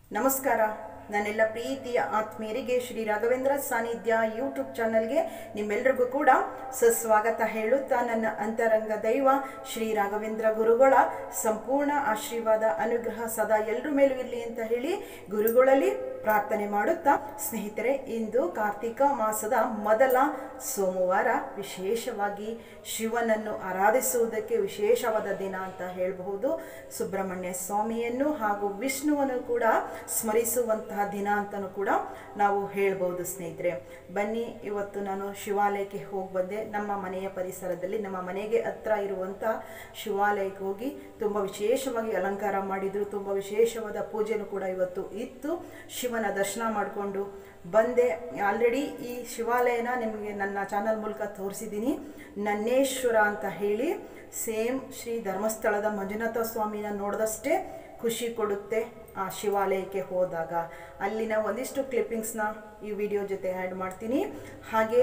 ನಮಸ್ಕಾರ ನನ್ನೆಲ್ಲ ಪ್ರೀತಿಯ ಆತ್ಮೀಯರಿಗೆ ಶ್ರೀ ರಾಘವೇಂದ್ರ ಸಾನ್ನಿಧ್ಯ ಯೂಟ್ಯೂಬ್ ಚಾನಲ್ಗೆ ನಿಮ್ಮೆಲ್ರಿಗೂ ಕೂಡ ಸುಸ್ವಾಗತ ಹೇಳುತ್ತಾ ನನ್ನ ಅಂತರಂಗ ದೈವ ಶ್ರೀ ರಾಘವೇಂದ್ರ ಗುರುಗಳ ಸಂಪೂರ್ಣ ಆಶೀರ್ವಾದ ಅನುಗ್ರಹ ಸದಾ ಎಲ್ಲರ ಮೇಲೂ ಇರಲಿ ಅಂತ ಹೇಳಿ ಗುರುಗಳಲ್ಲಿ ಪ್ರಾರ್ಥನೆ ಮಾಡುತ್ತಾ ಸ್ನೇಹಿತರೆ ಇಂದು ಕಾರ್ತಿಕ ಮಾಸದ ಮೊದಲ ಸೋಮವಾರ ವಿಶೇಷವಾಗಿ ಶಿವನನ್ನು ಆರಾಧಿಸುವುದಕ್ಕೆ ವಿಶೇಷವಾದ ದಿನ ಅಂತ ಹೇಳಬಹುದು ಸುಬ್ರಹ್ಮಣ್ಯ ಸ್ವಾಮಿಯನ್ನು ಹಾಗೂ ವಿಷ್ಣುವನ್ನು ಕೂಡ ಸ್ಮರಿಸುವಂತಹ ದಿನ ಅಂತಲೂ ಕೂಡ ನಾವು ಹೇಳ್ಬೋದು ಸ್ನೇಹಿತರೆ ಬನ್ನಿ ಇವತ್ತು ನಾನು ಶಿವಾಲಯಕ್ಕೆ ಹೋಗಿ ಬಂದೆ ನಮ್ಮ ಮನೆಯ ಪರಿಸರದಲ್ಲಿ ನಮ್ಮ ಮನೆಗೆ ಹತ್ರ ಇರುವಂಥ ಶಿವಾಲಯಕ್ಕೆ ಹೋಗಿ ತುಂಬ ವಿಶೇಷವಾಗಿ ಅಲಂಕಾರ ಮಾಡಿದ್ರು ತುಂಬ ವಿಶೇಷವಾದ ಪೂಜೆನೂ ಕೂಡ ಇವತ್ತು ಇತ್ತು ಶಿವನ ದರ್ಶನ ಮಾಡಿಕೊಂಡು ಬಂದೆ ಆಲ್ರೆಡಿ ಈ ಶಿವಾಲಯನ ನಿಮಗೆ ನನ್ನ ಚಾನಲ್ ಮೂಲಕ ತೋರಿಸಿದ್ದೀನಿ ನನ್ನೇಶ್ವರ ಅಂತ ಹೇಳಿ ಸೇಮ್ ಶ್ರೀ ಧರ್ಮಸ್ಥಳದ ಮಂಜುನಾಥ ಸ್ವಾಮಿನ ನೋಡಿದಷ್ಟೇ ಖುಷಿ ಕೊಡುತ್ತೆ ಆ ಶಿವಾಲಯಕ್ಕೆ ಹೋದಾಗ ಅಲ್ಲಿನ ಒಂದಿಷ್ಟು ಕ್ಲಿಪ್ಪಿಂಗ್ಸ್ನ ಈ ವಿಡಿಯೋ ಜೊತೆ ಆ್ಯಡ್ ಮಾಡ್ತೀನಿ ಹಾಗೆ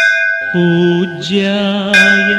पूज्याय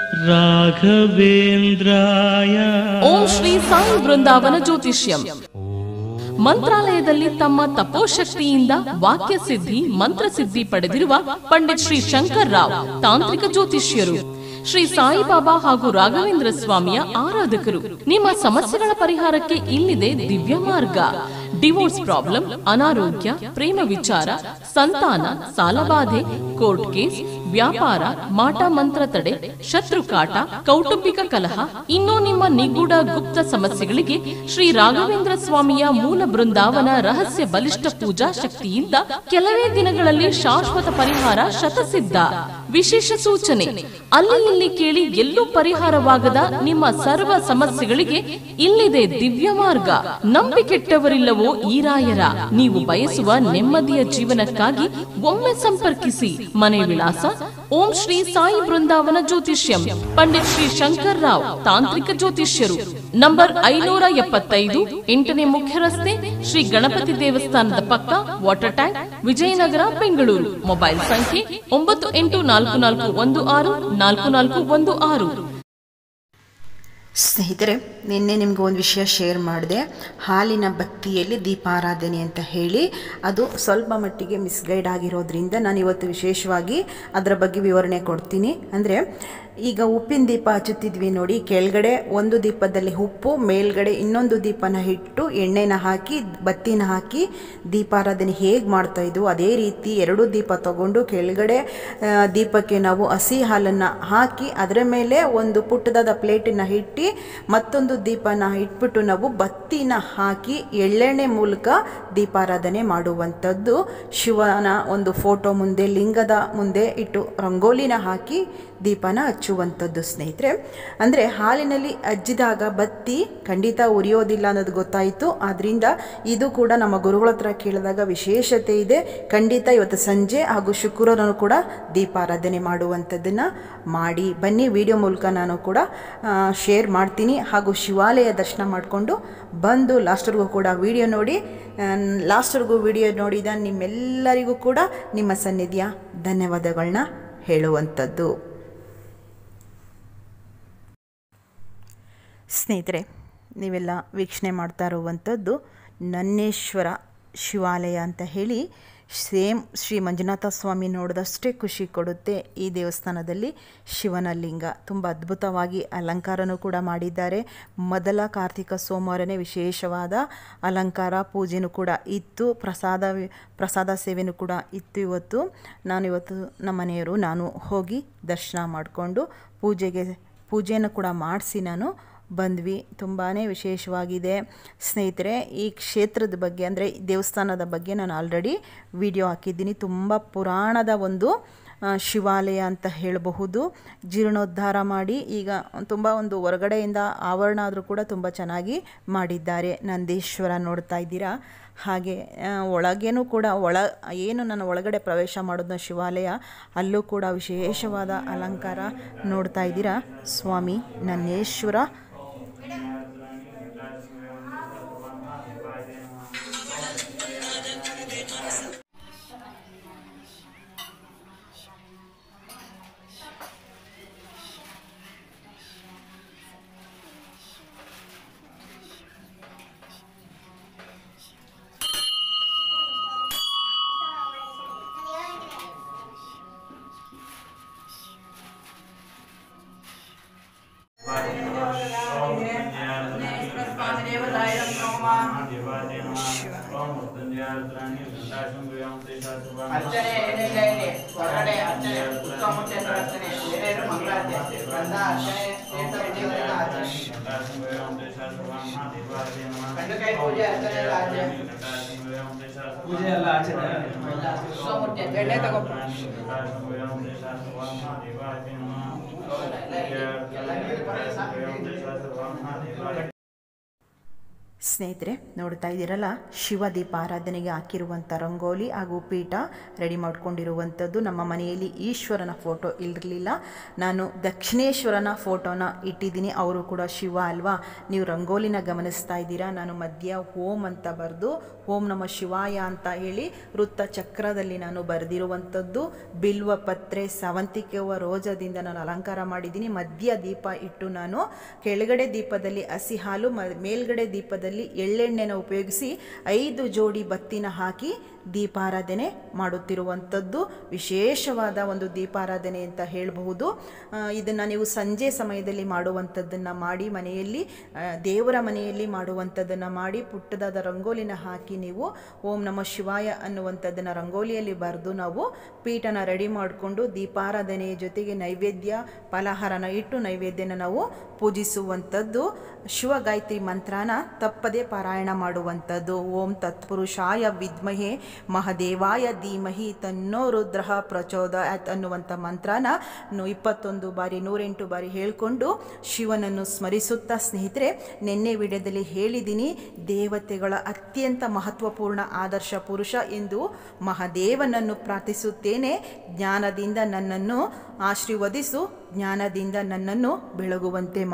राघवेन्द्राय ಓಂ ಶ್ರೀ ಸಾಯಿ ಬೃಂದಾವನ ಜ್ಯೋತಿಷ್ಯಂ ಮಂತ್ರಾಲಯದಲ್ಲಿ ತಮ್ಮ ತಪೋಶಕ್ತಿಯಿಂದ ವಾಕ್ಯ ಸಿದ್ಧಿ ಮಂತ್ರ ಸಿದ್ಧಿ ಪಡೆದಿರುವ ಪಂಡಿತ್ ಶ್ರೀ ಶಂಕರ್ ರಾವ್ ತಾಂತ್ರಿಕ ಜ್ಯೋತಿಷ್ಯರು ಶ್ರೀ ಸಾಯಿಬಾಬಾ ಹಾಗೂ ರಾಘವೇಂದ್ರ ಸ್ವಾಮಿಯ ಆರಾಧಕರು ನಿಮ್ಮ ಸಮಸ್ಯೆಗಳ ಪರಿಹಾರಕ್ಕೆ ಇಲ್ಲಿದೆ ದಿವ್ಯ ಮಾರ್ಗ ಡಿವೋರ್ಸ್ ಪ್ರಾಬ್ಲಮ್ ಅನಾರೋಗ್ಯ ಪ್ರೇಮ ವಿಚಾರ ಸಂತಾನ ಸಾಲಬಾಧೆ ಕೋರ್ಟ್ ಕೇಸ್ ವ್ಯಾಪಾರ ಮಾಟ ಮಂತ್ರ ತಡೆ ಶತ್ರು ಕಾಟ ಕೌಟುಂಬಿಕ ಕಲಹ ಇನ್ನೂ ನಿಮ್ಮ ನಿಗೂಢ ಗುಪ್ತ ಸಮಸ್ಯೆಗಳಿಗೆ ಶ್ರೀ ರಾಘವೇಂದ್ರ ಸ್ವಾಮಿಯ ಮೂಲ ಬೃಂದಾವನ ರಹಸ್ಯ ಬಲಿಷ್ಠ ಪೂಜಾ ಶಕ್ತಿಯಿಂದ ಕೆಲವೇ ದಿನಗಳಲ್ಲಿ ಶಾಶ್ವತ ಪರಿಹಾರ ಶತಸಿದ್ಧ ವಿಶೇಷ ಸೂಚನೆ ಅಲ್ಲಿ ಇಲ್ಲಿ ಕೇಳಿ ಎಲ್ಲೂ ಪರಿಹಾರವಾಗದ ನಿಮ್ಮ ಸರ್ವ ಸಮಸ್ಯೆಗಳಿಗೆ ಇಲ್ಲಿದೆ ದಿವ್ಯ ಮಾರ್ಗ ನಂಬಿಕೆಟ್ಟವರಿಲ್ಲವೋ ಈ ರಾಯರ ನೀವು ಬಯಸುವ ನೆಮ್ಮದಿಯ ಜೀವನಕ್ಕಾಗಿ ಒಮ್ಮೆ ಸಂಪರ್ಕಿಸಿ ಮನೆ ವಿಳಾಸ ಓಂ ಶ್ರೀ ಸಾಯಿ ಬೃಂದಾವನ ಜ್ಯೋತಿಷ್ಯಂ ಪಂಡಿತ್ ಶ್ರೀ ಶಂಕರ್ ರಾವ್ ತಾಂತ್ರಿಕ ಜ್ಯೋತಿಷ್ಯರು ನಂಬರ್ ಐನೂರ ಎಪ್ಪತ್ತೈದು ಎಂಟನೇ ಮುಖ್ಯ ರಸ್ತೆ ಶ್ರೀ ಗಣಪತಿ ದೇವಸ್ಥಾನದ ಪಕ್ಕ water tank Vijayanagar Bengaluru mobile ಸಂಖ್ಯೆ ಒಂಬತ್ತು ಎಂಟು ನಾಲ್ಕು ನಾಲ್ಕು ಒಂದು ಆರು ನಾಲ್ಕು ನಾಲ್ಕು ಒಂದು ಆರು ಸ್ನೇಹಿತರೆ ನಿನ್ನೆ ನಿಮ್ಗೆ ಒಂದು ವಿಷಯ ಶೇರ್ ಮಾಡಿದೆ ಹಾಲಿನ ಬತ್ತಿಯಲ್ಲಿ ದೀಪಾರಾಧನೆ ಅಂತ ಹೇಳಿ ಅದು ಸ್ವಲ್ಪ ಮಟ್ಟಿಗೆ ಮಿಸ್ಗೈಡ್ ಆಗಿರೋದ್ರಿಂದ ನಾನು ಇವತ್ತು ವಿಶೇಷವಾಗಿ ಅದರ ಬಗ್ಗೆ ವಿವರಣೆ ಕೊಡ್ತೀನಿ ಅಂದರೆ ಈಗ ಉಪ್ಪಿನ ದೀಪ ಹಚ್ಚುತ್ತಿದ್ವಿ ನೋಡಿ ಕೆಳಗಡೆ ಒಂದು ದೀಪದಲ್ಲಿ ಉಪ್ಪು ಮೇಲ್ಗಡೆ ಇನ್ನೊಂದು ದೀಪನ ಇಟ್ಟು ಎಣ್ಣೆನ ಹಾಕಿ ಬತ್ತಿನ ಹಾಕಿ ದೀಪಾರಾಧನೆ ಹೇಗೆ ಮಾಡ್ತಾ ಇದ್ವು ಅದೇ ರೀತಿ ಎರಡು ದೀಪ ತಗೊಂಡು ಕೆಳಗಡೆ ಆ, ದೀಪಕ್ಕೆ ನಾವು ಹಸಿ ಹಾಲನ್ನು ಹಾಕಿ ಅದರ ಮೇಲೆ ಒಂದು ಪುಟ್ಟದಾದ ಪ್ಲೇಟನ್ನು ಇಟ್ಟು ಮತ್ತೊಂದು ದೀಪನ ಇಟ್ಬಿಟ್ಟು ನಾವು ಬತ್ತಿನ ಹಾಕಿ ಎಳ್ಳೆಣ್ಣೆ ಮೂಲಕ ದೀಪಾರಾಧನೆ ಮಾಡುವಂಥದ್ದು ಶಿವನ ಒಂದು ಫೋಟೋ ಮುಂದೆ ಲಿಂಗದ ಮುಂದೆ ಇಟ್ಟು ರಂಗೋಲಿನ ಹಾಕಿ ದೀಪನ ಹಚ್ಚುವಂಥದ್ದು ಸ್ನೇಹಿತರೆ ಅಂದರೆ ಹಾಲಿನಲ್ಲಿ ಅಜ್ಜಿದಾಗ ಬತ್ತಿ ಖಂಡಿತ ಉರಿಯೋದಿಲ್ಲ ಅನ್ನೋದು ಗೊತ್ತಾಯಿತು ಆದ್ದರಿಂದ ಇದು ಕೂಡ ನಮ್ಮ ಗುರುಗಳ ಹತ್ರ ಕೇಳಿದಾಗ ವಿಶೇಷತೆ ಇದೆ ಖಂಡಿತ ಇವತ್ತು ಸಂಜೆ ಹಾಗೂ ಶುಕ್ರವಾರನೂ ಕೂಡ ದೀಪಾರಾಧನೆ ಮಾಡುವಂಥದ್ದನ್ನು ಮಾಡಿ ಬನ್ನಿ ವಿಡಿಯೋ ಮೂಲಕ ನಾನು ಕೂಡ ಶೇರ್ ಮಾಡ್ತೀನಿ ಹಾಗೂ ಶಿವಾಲಯ ದರ್ಶನ ಮಾಡಿಕೊಂಡು ಬಂದು ಲಾಸ್ಟ್ವರೆಗೂ ಕೂಡ ವಿಡಿಯೋ ನೋಡಿ ಲಾಸ್ಟ್ವರೆಗೂ ವಿಡಿಯೋ ನೋಡಿದ ನಿಮ್ಮೆಲ್ಲರಿಗೂ ಕೂಡ ನಿಮ್ಮ ಸನ್ನಿಧಿಯ ಧನ್ಯವಾದಗಳನ್ನ ಹೇಳುವಂಥದ್ದು ಸ್ನೇಹಿತರೆ ನೀವೆಲ್ಲ ವೀಕ್ಷಣೆ ಮಾಡ್ತಾ ಇರುವಂಥದ್ದು ನನ್ನೇಶ್ವರ ಶಿವಾಲಯ ಅಂತ ಹೇಳಿ ಸೇಮ್ ಶ್ರೀ ಮಂಜುನಾಥ ಸ್ವಾಮಿ ನೋಡಿದಷ್ಟೇ ಖುಷಿ ಕೊಡುತ್ತೆ ಈ ದೇವಸ್ಥಾನದಲ್ಲಿ ಶಿವನ ಲಿಂಗ ತುಂಬ ಅದ್ಭುತವಾಗಿ ಅಲಂಕಾರನೂ ಕೂಡ ಮಾಡಿದ್ದಾರೆ ಮೊದಲ ಕಾರ್ತಿಕ ಸೋಮವಾರನೇ ವಿಶೇಷವಾದ ಅಲಂಕಾರ ಪೂಜೆನೂ ಕೂಡ ಇತ್ತು ಪ್ರಸಾದ ಪ್ರಸಾದ ಸೇವೆನೂ ಕೂಡ ಇತ್ತು ಇವತ್ತು ನಾನು ಇವತ್ತು ನಮ್ಮ ಮನೆಯವರು ನಾನು ಹೋಗಿ ದರ್ಶನ ಮಾಡಿಕೊಂಡು ಪೂಜೆಗೆ ಪೂಜೆಯನ್ನು ಕೂಡ ಮಾಡಿಸಿ ನಾನು ಬಂದ್ವಿ ತುಂಬಾ ವಿಶೇಷವಾಗಿದೆ ಸ್ನೇಹಿತರೆ ಈ ಕ್ಷೇತ್ರದ ಬಗ್ಗೆ ಅಂದರೆ ದೇವಸ್ಥಾನದ ಬಗ್ಗೆ ನಾನು ಆಲ್ರೆಡಿ ವಿಡಿಯೋ ಹಾಕಿದ್ದೀನಿ ತುಂಬ ಪುರಾಣದ ಒಂದು ಆ, ಶಿವಾಲಯ ಅಂತ ಹೇಳಬಹುದು ಜೀರ್ಣೋದ್ಧಾರ ಮಾಡಿ ಈಗ ತುಂಬ ಒಂದು ಹೊರಗಡೆಯಿಂದ ಆವರಣ ಆದರೂ ಕೂಡ ತುಂಬ ಚೆನ್ನಾಗಿ ಮಾಡಿದ್ದಾರೆ ನಂದೀಶ್ವರ ನೋಡ್ತಾ ಇದ್ದೀರಾ ಹಾಗೆ ಆ, ಒಳಗೇನೂ ಕೂಡ ಒಳ ಏನು ನನ್ನ ಒಳಗಡೆ ಪ್ರವೇಶ ಮಾಡೋದು ಶಿವಾಲಯ ಅಲ್ಲೂ ಕೂಡ ವಿಶೇಷವಾದ ಅಲಂಕಾರ ನೋಡ್ತಾ ಇದ್ದೀರಾ ಸ್ವಾಮಿ ನನ್ನೇಶ್ವರ ಅರ್ಚನೆ ಏನಿಲ್ಲ ಇಲ್ಲಿ ಹೊರಗಡೆ ಅರ್ಚನೆ ಸುತ್ತಮುತ್ತ ಅರ್ಚನೆ ಬೇರೆ ಮಂಗಳಾರತಿ ಗಂಧ ಅರ್ಚನೆ ತೀರ್ಥ ವಿಧಿಗಳಿಂದ ಅರ್ಚನೆ ಗಂಡು ಕೈ ಪೂಜೆ ಅರ್ಚನೆ ಎಲ್ಲ ಆಚೆ ಪೂಜೆ ಎಲ್ಲ ಆಚೆನಾ? ಸುತ್ತಮುತ್ತ ಎಣ್ಣೆ ತಗೊಂಡು ಸ್ನೇಹಿತರೆ ನೋಡ್ತಾ ಇದ್ದೀರಲ್ಲ ಶಿವ ದೀಪಾರಾಧನೆಗೆ ಹಾಕಿರುವಂಥ ರಂಗೋಲಿ ಹಾಗೂ ಪೀಠ ರೆಡಿ ಮಾಡ್ಕೊಂಡಿರುವಂಥದ್ದು ನಮ್ಮ ಮನೆಯಲ್ಲಿ ಈಶ್ವರನ ಫೋಟೋ ಇರಲಿಲ್ಲ ನಾನು ದಕ್ಷಿಣೇಶ್ವರನ ಫೋಟೋನ ಇಟ್ಟಿದ್ದೀನಿ ಅವರು ಕೂಡ ಶಿವ ಅಲ್ವಾ ನೀವು ರಂಗೋಲಿನ ಗಮನಿಸ್ತಾ ಇದ್ದೀರಾ ನಾನು ಮಧ್ಯ ಓಂ ಅಂತ ಬರೆದು ಓಂ ನಮ ಶಿವಾಯ ಅಂತ ಹೇಳಿ ವೃತ್ತ ಚಕ್ರದಲ್ಲಿ ನಾನು ಬರೆದಿರುವಂಥದ್ದು ಬಿಲ್ವ ಪತ್ರೆ ಸವಂತಿಕೆ ಹೂವ ರೋಜದಿಂದ ನಾನು ಅಲಂಕಾರ ಮಾಡಿದ್ದೀನಿ ಮಧ್ಯ ದೀಪ ಇಟ್ಟು ನಾನು ಕೆಳಗಡೆ ದೀಪದಲ್ಲಿ ಹಸಿ ಹಾಲು ಮ ಮೇಲ್ಗಡೆ ದೀಪದಲ್ಲಿ ಎಳ್ಳೆಣ್ಣೆನ ಉಪಯೋಗಿಸಿ ಐದು ಜೋಡಿ ಬತ್ತಿನ ಹಾಕಿ ದೀಪಾರಾಧನೆ ಮಾಡುತ್ತಿರುವಂಥದ್ದು ವಿಶೇಷವಾದ ಒಂದು ದೀಪಾರಾಧನೆ ಅಂತ ಹೇಳಬಹುದು ಇದನ್ನು ನೀವು ಸಂಜೆ ಸಮಯದಲ್ಲಿ ಮಾಡುವಂಥದ್ದನ್ನು ಮಾಡಿ ಮನೆಯಲ್ಲಿ ಆ, ದೇವರ ಮನೆಯಲ್ಲಿ ಮಾಡುವಂಥದ್ದನ್ನು ಮಾಡಿ ಪುಟ್ಟದಾದ ರಂಗೋಲಿನ ಹಾಕಿ ನೀವು ಓಂ ನಮ ಶಿವಾಯ ಅನ್ನುವಂಥದ್ದನ್ನು ರಂಗೋಲಿಯಲ್ಲಿ ಬರೆದು ನಾವು ಪೀಠನ ರೆಡಿ ಮಾಡಿಕೊಂಡು ದೀಪಾರಾಧನೆಯ ಜೊತೆಗೆ ನೈವೇದ್ಯ ಫಲಹಾರನ ಇಟ್ಟು ನೈವೇದ್ಯನ ನಾವು ಪೂಜಿಸುವಂಥದ್ದು ಶಿವಗಾಯತ್ರಿ ಮಂತ್ರನ ತಪ್ಪದೇ ಪಾರಾಯಣ ಮಾಡುವಂಥದ್ದು ಓಂ ತತ್ಪುರುಷಾಯ ವಿದ್ಮಹೆ ಮಹದೇವಾಯ ಧೀಮಹಿ ತನ್ನೋ ರುದ್ರ ಪ್ರಚೋದಯಾತ್ ಅನ್ನುವಂಥ ಮಂತ್ರನ ನು- ಇಪ್ಪತ್ತೊಂದು ಬಾರಿ ನೂರೆಂಟು ಬಾರಿ ಹೇಳಿಕೊಂಡು ಶಿವನನ್ನು ಸ್ಮರಿಸುತ್ತಾ ಸ್ನೇಹಿತರೆ ನಿನ್ನೆ ವಿಡಿಯೋದಲ್ಲಿ ಹೇಳಿದ್ದೀನಿ ದೇವತೆಗಳ ಅತ್ಯಂತ ಮಹತ್ವಪೂರ್ಣ ಆದರ್ಶ ಪುರುಷ ಎಂದು ಮಹಾದೇವನನ್ನು ಪ್ರಾರ್ಥಿಸುತ್ತೇನೆ ಜ್ಞಾನದಿಂದ ನನ್ನನ್ನು ಆಶೀರ್ವದಿಸು ಜ್ಞಾನದಿಂದ ನನ್ನನ್ನು ಬೆಳಗುವಂತೆ